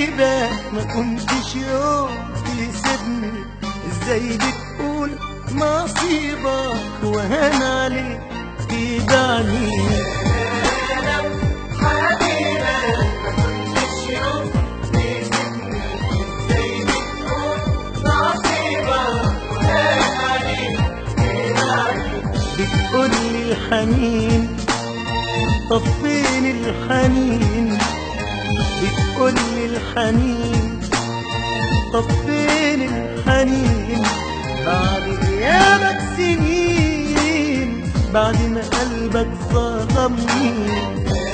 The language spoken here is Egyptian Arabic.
حبيبك ما كنتش يوم تسيبني ازاي بتقول نصيبك وهان عليك تدعني بتقول لي الحنين طب فين الحنين بتقول لي الحنين طب فين الحنين بعد غيابك سنين بعد ما قلبك ظلمني